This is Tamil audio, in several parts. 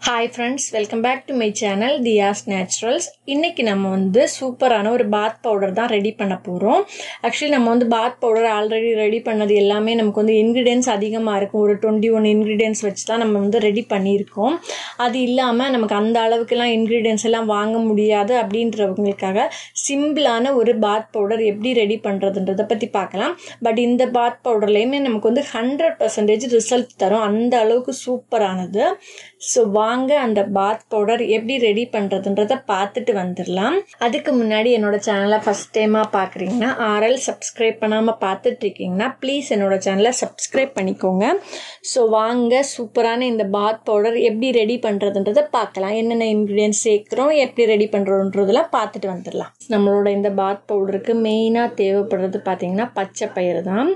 hi friends welcome back to my channel Thiya's naturals இன்றைக்கி நம்ம வந்து சூப்பரான ஒரு பாத் பவுடர் தான் ரெடி பண்ண போகிறோம் ஆக்சுவலி நம்ம வந்து பாத் பவுடர் ஆல்ரெடி ரெடி பண்ணது எல்லாமே நமக்கு வந்து இன்க்ரீடியன்ஸ் அதிகமாக இருக்கும் ஒரு டுவெண்ட்டி ஒன் இன்க்ரீடியன்ஸ் வச்சு தான் நம்ம வந்து ரெடி பண்ணியிருக்கோம் அது இல்லாமல் நமக்கு அந்த அளவுக்குலாம் இன்க்ரீடியன்ஸ் எல்லாம் வாங்க முடியாது அப்படின்றவங்களுக்காக சிம்பிளான ஒரு பாத் பவுடர் எப்படி ரெடி பண்ணுறதுன்றதை பற்றி பார்க்கலாம் பட் இந்த பாத் பவுடர்லேயுமே நமக்கு வந்து ஹண்ட்ரட் பர்சன்டேஜ் ரிசல்ட் தரும் அந்த அளவுக்கு சூப்பரானது ஸோ வாங்க அந்த பாத் பவுடர் எப்படி ரெடி பண்ணுறதுன்றத பார்த்துட்டு வந்துடலாம் அதுக்கு முன்னாடி என்னோட சேனலை ஃபஸ்ட் டைமாக பார்க்குறீங்கன்னா ஆர்எல் சப்ஸ்கிரைப் பண்ணாமல் பார்த்துட்டு இருக்கீங்கன்னா ப்ளீஸ் என்னோட சேனலை சப்ஸ்கிரைப் பண்ணிக்கோங்க ஸோ வாங்க சூப்பரான இந்த பாத் பவுடர் எப்படி ரெடி பண்ணுறதுன்றத பார்க்கலாம் என்னென்ன இன்க்ரீடியன்ஸ் சேர்க்குறோம் எப்படி ரெடி பண்ணுறோன்றதெல்லாம் பார்த்துட்டு வந்துடலாம் நம்மளோட இந்த பாத் பவுடருக்கு மெயினாக தேவைப்படுறது பார்த்தீங்கன்னா பச்சை பயிறு தான்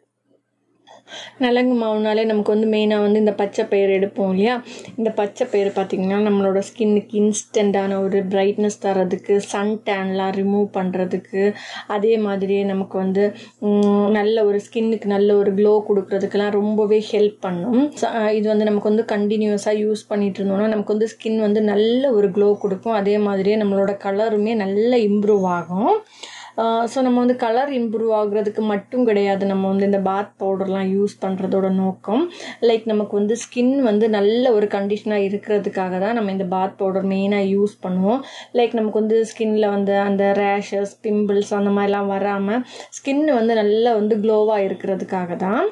நலங்கு மாவுனாலே நமக்கு வந்து மெயினாக வந்து இந்த பச்சை பயிர் எடுப்போம் இல்லையா இந்த பச்சை பயிர் பார்த்திங்கன்னா நம்மளோட ஸ்கின்னுக்கு இன்ஸ்டண்ட்டான ஒரு பிரைட்னஸ் தரதுக்கு சன் டேன்லாம் ரிமூவ் பண்ணுறதுக்கு அதே மாதிரியே நமக்கு வந்து நல்ல ஒரு ஸ்கின்னுக்கு நல்ல ஒரு க்ளோ கொடுக்குறதுக்கெல்லாம் ரொம்பவே ஹெல்ப் பண்ணும் இது வந்து நமக்கு வந்து கண்டினியூஸாக யூஸ் பண்ணிட்டு இருந்தோம்னா நமக்கு வந்து ஸ்கின் வந்து நல்ல ஒரு க்ளோ கொடுக்கும் அதே மாதிரியே நம்மளோட கலருமே நல்ல இம்ப்ரூவ் ஆகும் ஸோ நம்ம வந்து கலர் இம்ப்ரூவ் ஆகுறதுக்கு மட்டும் கிடையாது நம்ம வந்து இந்த பாத் பவுடர்லாம் யூஸ் பண்ணுறதோட நோக்கம் லைக் நமக்கு வந்து ஸ்கின் வந்து நல்ல ஒரு கண்டிஷனாக இருக்கிறதுக்காக தான் நம்ம இந்த பாத் பவுடர் மெயினாக யூஸ் பண்ணுவோம் லைக் நமக்கு வந்து ஸ்கின்ல வந்து அந்த ரேஷஸ் பிம்பிள்ஸ் அந்த மாதிரிலாம் வராமல் ஸ்கின் வந்து நல்லா வந்து க்ளோவாக இருக்கிறதுக்காக தான்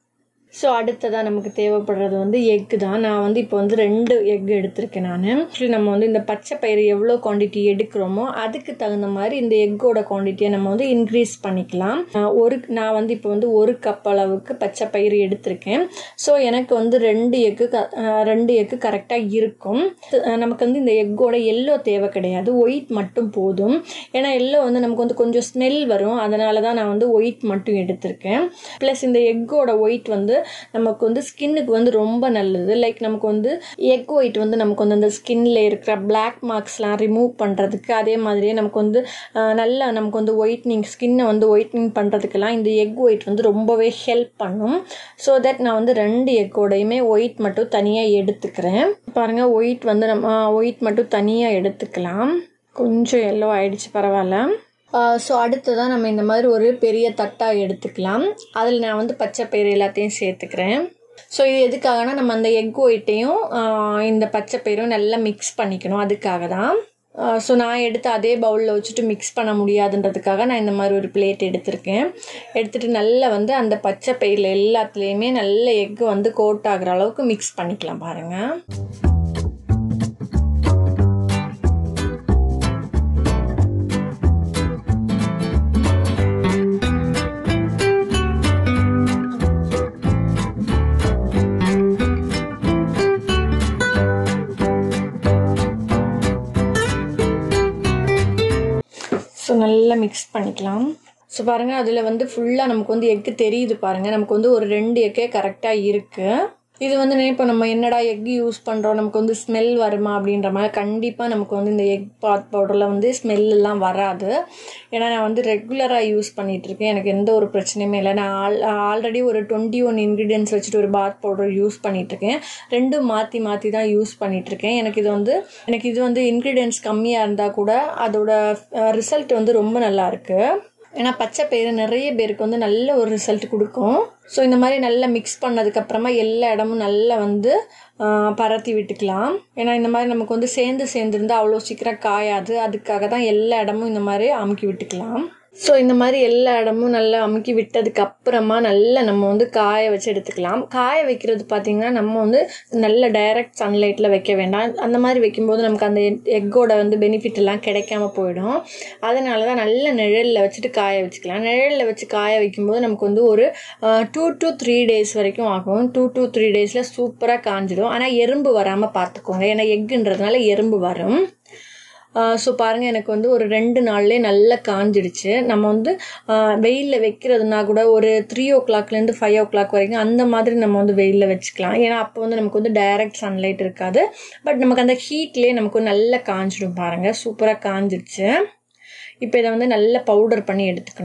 ஸோ அடுத்ததாக நமக்கு தேவைப்படுறது வந்து எக்கு தான் நான் வந்து இப்போ வந்து ரெண்டு எக் எடுத்திருக்கேன் நான் ஆக்சுவலி நம்ம வந்து இந்த பச்சை பயிறு எவ்வளோ குவான்டிட்டி எடுக்கிறோமோ அதுக்கு தகுந்த மாதிரி இந்த எக்கோட குவான்டிட்டியை நம்ம வந்து இன்க்ரீஸ் பண்ணிக்கலாம் ஒரு நான் வந்து இப்போ வந்து ஒரு கப் அளவுக்கு பச்சை பயிறு எடுத்திருக்கேன் ஸோ எனக்கு வந்து ரெண்டு எக்கு ரெண்டு எக்கு கரெக்டாக இருக்கும் நமக்கு வந்து இந்த எக்கோட எல்லோ தேவை கிடையாது ஒயிட் மட்டும் போதும் ஏன்னா எல்லோ வந்து நமக்கு வந்து கொஞ்சம் ஸ்மெல் வரும் அதனால தான் நான் வந்து ஒயிட் மட்டும் எடுத்திருக்கேன் ப்ளஸ் இந்த எக்கோட ஒயிட் வந்து நமக்கு வந்து ஸ்கின்னுக்கு வந்து ரொம்ப நல்லது லைக் நமக்கு வந்து எக் ஒயிட் வந்து நமக்கு வந்து அந்த ஸ்கின்ல இருக்கிற பிளாக் மார்க்ஸ்லாம் ரிமூவ் பண்ணுறதுக்கு அதே மாதிரியே நமக்கு வந்து நல்லா நமக்கு வந்து ஒயிட்னிங் ஸ்கின்னை வந்து ஒயிட்னிங் பண்ணுறதுக்கெல்லாம் இந்த எக் ஒயிட் வந்து ரொம்பவே ஹெல்ப் பண்ணும் ஸோ தட் நான் வந்து ரெண்டு எக்கோடையுமே ஒயிட் மட்டும் தனியாக எடுத்துக்கிறேன் பாருங்கள் ஒயிட் வந்து நம்ம ஒயிட் மட்டும் தனியாக எடுத்துக்கலாம் கொஞ்சம் எல்லோ ஆயிடுச்சு பரவாயில்ல ஸோ அடுத்ததாக நம்ம இந்த மாதிரி ஒரு பெரிய தட்டாக எடுத்துக்கலாம் அதில் நான் வந்து பச்சை பயிறு எல்லாத்தையும் சேர்த்துக்கிறேன் ஸோ இது எதுக்காகனா நம்ம அந்த எக் ஒயிட்டையும் இந்த பச்சை பயிரும் நல்லா மிக்ஸ் பண்ணிக்கணும் அதுக்காக தான் ஸோ நான் எடுத்து அதே பவுலில் வச்சுட்டு மிக்ஸ் பண்ண முடியாதுன்றதுக்காக நான் இந்த மாதிரி ஒரு பிளேட் எடுத்திருக்கேன் எடுத்துகிட்டு நல்லா வந்து அந்த பச்சை பயிரில் எல்லாத்துலேயுமே நல்ல எக்கு வந்து கோட் ஆகிற அளவுக்கு மிக்ஸ் பண்ணிக்கலாம் பாருங்கள் ஸோ நல்லா மிக்ஸ் பண்ணிக்கலாம் ஸோ பாருங்கள் அதில் வந்து ஃபுல்லாக நமக்கு வந்து எக்கு தெரியுது பாருங்கள் நமக்கு வந்து ஒரு ரெண்டு எக்கே கரெக்டாக இருக்குது இது வந்து இப்போ நம்ம என்னடா எக் யூஸ் பண்ணுறோம் நமக்கு வந்து ஸ்மெல் வருமா அப்படின்ற மாதிரி கண்டிப்பாக நமக்கு வந்து இந்த எக் பாத் பவுடரில் வந்து ஸ்மெல்லாம் வராது ஏன்னா நான் வந்து ரெகுலராக யூஸ் பண்ணிகிட்ருக்கேன் எனக்கு எந்த ஒரு பிரச்சனையுமே இல்லை நான் ஆல் ஆல்ரெடி ஒரு டுவெண்ட்டி ஒன் இன்க்ரீடியன்ஸ் வச்சுட்டு ஒரு பாத் பவுடர் யூஸ் பண்ணிகிட்ருக்கேன் ரெண்டும் மாற்றி மாற்றி தான் யூஸ் பண்ணிகிட்ருக்கேன் எனக்கு இது வந்து எனக்கு இது வந்து இன்க்ரீடியன்ஸ் கம்மியாக இருந்தால் கூட அதோட ரிசல்ட் வந்து ரொம்ப நல்லா இருக்குது ஏன்னா பச்சை பயிறு நிறைய பேருக்கு வந்து நல்ல ஒரு ரிசல்ட் கொடுக்கும் ஸோ இந்த மாதிரி நல்லா மிக்ஸ் பண்ணதுக்கப்புறமா எல்லா இடமும் நல்லா வந்து பரத்தி விட்டுக்கலாம் ஏன்னா இந்த மாதிரி நமக்கு வந்து சேர்ந்து சேர்ந்துருந்தால் அவ்வளோ சீக்கிரம் காயாது அதுக்காக தான் எல்லா இடமும் இந்த மாதிரி அமுக்கி விட்டுக்கலாம் ஸோ இந்த மாதிரி எல்லா இடமும் நல்லா அமுக்கி விட்டதுக்கு அப்புறமா நல்லா நம்ம வந்து காய வச்சு எடுத்துக்கலாம் காய வைக்கிறது பார்த்திங்கன்னா நம்ம வந்து நல்ல டைரக்ட் சன்லைட்டில் வைக்க வேண்டாம் அந்த மாதிரி வைக்கும்போது நமக்கு அந்த எக்கோட வந்து பெனிஃபிட் எல்லாம் கிடைக்காம போயிடும் அதனால தான் நல்ல நிழலில் வச்சுட்டு காய வச்சுக்கலாம் நிழலில் வச்சு காய வைக்கும்போது நமக்கு வந்து ஒரு டூ டு த்ரீ டேஸ் வரைக்கும் ஆகும் டூ டு த்ரீ டேஸில் சூப்பராக காஞ்சிடும் ஆனால் எறும்பு வராமல் பார்த்துக்கோங்க ஏன்னா எக்குன்றதுனால எறும்பு வரும் ஸோ பாருங்கள் எனக்கு வந்து ஒரு ரெண்டு நாள்லேயே நல்லா காஞ்சிடுச்சு நம்ம வந்து வெயிலில் வைக்கிறதுனா கூட ஒரு த்ரீ ஓ கிளாக்லேருந்து ஃபைவ் ஓ கிளாக் வரைக்கும் அந்த மாதிரி நம்ம வந்து வெயிலில் வச்சுக்கலாம் ஏன்னா அப்போ வந்து நமக்கு வந்து டைரக்ட் சன்லைட் இருக்காது பட் நமக்கு அந்த ஹீட்லேயே நமக்கு நல்லா காஞ்சிடும் பாருங்கள் சூப்பராக காஞ்சிடுச்சு இப்போ இதை வந்து நல்லா பவுடர் பண்ணி எடுத்துக்கணும்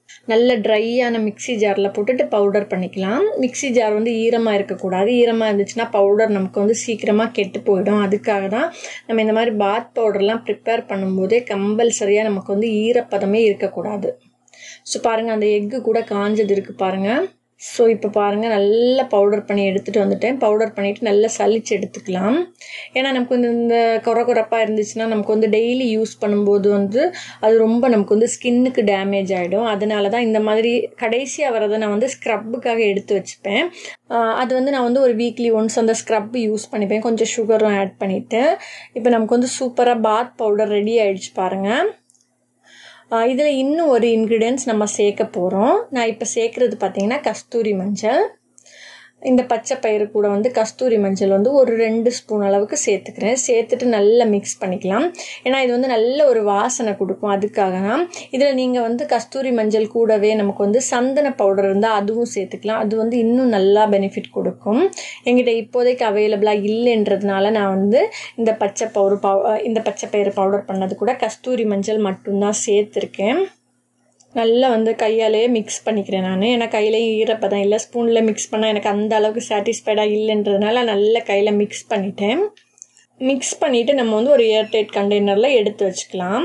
நல்ல ட்ரையான மிக்ஸி ஜாரில் போட்டுட்டு பவுடர் பண்ணிக்கலாம் மிக்ஸி ஜார் வந்து ஈரமாக இருக்கக்கூடாது ஈரமாக இருந்துச்சுன்னா பவுடர் நமக்கு வந்து சீக்கிரமாக கெட்டு போயிடும் அதுக்காக தான் நம்ம இந்த மாதிரி பாத் பவுடர்லாம் ப்ரிப்பேர் பண்ணும்போதே கம்பல்சரியாக நமக்கு வந்து ஈரப்பதமே இருக்கக்கூடாது ஸோ பாருங்கள் அந்த எக்கு கூட காஞ்சது இருக்குது பாருங்கள் ஸோ இப்போ பாருங்கள் நல்லா பவுடர் பண்ணி எடுத்துகிட்டு வந்துட்டேன் பவுடர் பண்ணிவிட்டு நல்லா சலிச்சு எடுத்துக்கலாம் ஏன்னா நமக்கு வந்து இந்த குறை குறைப்பாக இருந்துச்சுன்னா நமக்கு வந்து டெய்லி யூஸ் பண்ணும்போது வந்து அது ரொம்ப நமக்கு வந்து ஸ்கின்னுக்கு டேமேஜ் ஆகிடும் அதனால தான் இந்த மாதிரி கடைசியாக வரதை நான் வந்து ஸ்க்ரப்புக்காக எடுத்து வச்சுப்பேன் அது வந்து நான் வந்து ஒரு வீக்லி ஒன்ஸ் அந்த ஸ்க்ரப் யூஸ் பண்ணிப்பேன் கொஞ்சம் சுகரும் ஆட் பண்ணிவிட்டு இப்போ நமக்கு வந்து சூப்பராக பாத் பவுடர் ரெடி ஆகிடுச்சு பாருங்கள் இதில் இன்னும் ஒரு இன்க்ரீடியன்ஸ் நம்ம சேர்க்க போகிறோம் நான் இப்போ சேர்க்குறது பார்த்திங்கன்னா கஸ்தூரி மஞ்சள் இந்த பச்சை பயிறு கூட வந்து கஸ்தூரி மஞ்சள் வந்து ஒரு ரெண்டு ஸ்பூன் அளவுக்கு சேர்த்துக்கிறேன் சேர்த்துட்டு நல்லா மிக்ஸ் பண்ணிக்கலாம் ஏன்னா இது வந்து நல்ல ஒரு வாசனை கொடுக்கும் அதுக்காக தான் இதில் நீங்கள் வந்து கஸ்தூரி மஞ்சள் கூடவே நமக்கு வந்து சந்தன பவுடர் இருந்தால் அதுவும் சேர்த்துக்கலாம் அது வந்து இன்னும் நல்லா பெனிஃபிட் கொடுக்கும் எங்கிட்ட இப்போதைக்கு அவைலபிளாக இல்லைன்றதுனால நான் வந்து இந்த பச்சை பவுடர் பவு இந்த பச்சை பயிறு பவுடர் பண்ணது கூட கஸ்தூரி மஞ்சள் மட்டும்தான் சேர்த்துருக்கேன் நல்லா வந்து கையாலேயே மிக்ஸ் பண்ணிக்கிறேன் நான் ஏன்னா கையிலேயும் ஈரப்பதம் இல்லை ஸ்பூனில் மிக்ஸ் பண்ணால் எனக்கு அந்த அளவுக்கு சாட்டிஸ்ஃபைடாக இல்லைன்றதுனால நல்ல கையில் மிக்ஸ் பண்ணிட்டேன் மிக்ஸ் பண்ணிவிட்டு நம்ம வந்து ஒரு ஏர்டைட் கண்டெய்னரில் எடுத்து வச்சுக்கலாம்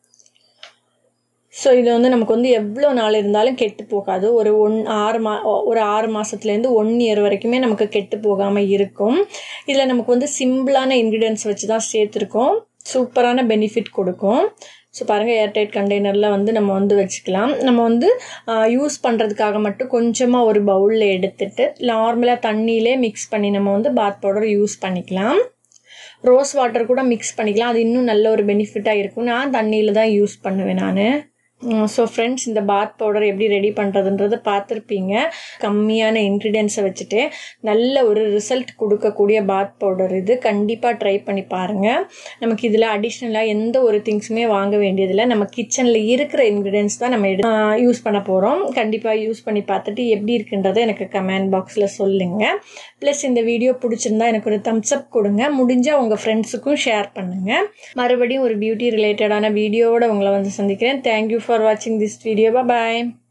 ஸோ இது வந்து நமக்கு வந்து எவ்வளோ நாள் இருந்தாலும் கெட்டு போகாது ஒரு ஒன் ஆறு மா ஒரு ஆறு மாதத்துலேருந்து ஒன் இயர் வரைக்குமே நமக்கு கெட்டு போகாமல் இருக்கும் இதில் நமக்கு வந்து சிம்பிளான இன்க்ரீடியன்ஸ் வச்சு தான் சேர்த்துருக்கோம் சூப்பரான பெனிஃபிட் கொடுக்கும் ஸோ பாருங்கள் ஏர்டைட் கண்டெய்னரில் வந்து நம்ம வந்து வச்சுக்கலாம் நம்ம வந்து யூஸ் பண்ணுறதுக்காக மட்டும் கொஞ்சமாக ஒரு பவுலில் எடுத்துட்டு நார்மலாக தண்ணியிலே மிக்ஸ் பண்ணி நம்ம வந்து பாத் பவுடர் யூஸ் பண்ணிக்கலாம் ரோஸ் வாட்டர் கூட மிக்ஸ் பண்ணிக்கலாம் அது இன்னும் நல்ல ஒரு பெனிஃபிட்டாக இருக்கும் நான் தண்ணியில் தான் யூஸ் பண்ணுவேன் நான் ஸோ ஃப்ரெண்ட்ஸ் இந்த பாத் பவுடர் எப்படி ரெடி பண்ணுறதுன்றதை பார்த்துருப்பீங்க கம்மியான இன்க்ரீடியன்ஸை வச்சுட்டு நல்ல ஒரு ரிசல்ட் கொடுக்கக்கூடிய பாத் பவுடர் இது கண்டிப்பாக ட்ரை பண்ணி பாருங்கள் நமக்கு இதில் அடிஷ்னலாக எந்த ஒரு திங்ஸுமே வாங்க வேண்டியதில்லை நம்ம கிச்சனில் இருக்கிற இன்க்ரீடியன்ஸ் தான் நம்ம எடு யூஸ் பண்ண போகிறோம் கண்டிப்பாக யூஸ் பண்ணி பார்த்துட்டு எப்படி இருக்குன்றதை எனக்கு கமெண்ட் பாக்ஸில் சொல்லுங்கள் ப்ளஸ் இந்த வீடியோ பிடிச்சிருந்தா எனக்கு ஒரு தம்ஸ் அப் கொடுங்க முடிஞ்சால் உங்கள் ஃப்ரெண்ட்ஸுக்கும் ஷேர் பண்ணுங்கள் மறுபடியும் ஒரு பியூட்டி ரிலேட்டடான வீடியோவோட உங்களை வந்து சந்திக்கிறேன் thank you for watching this video bye bye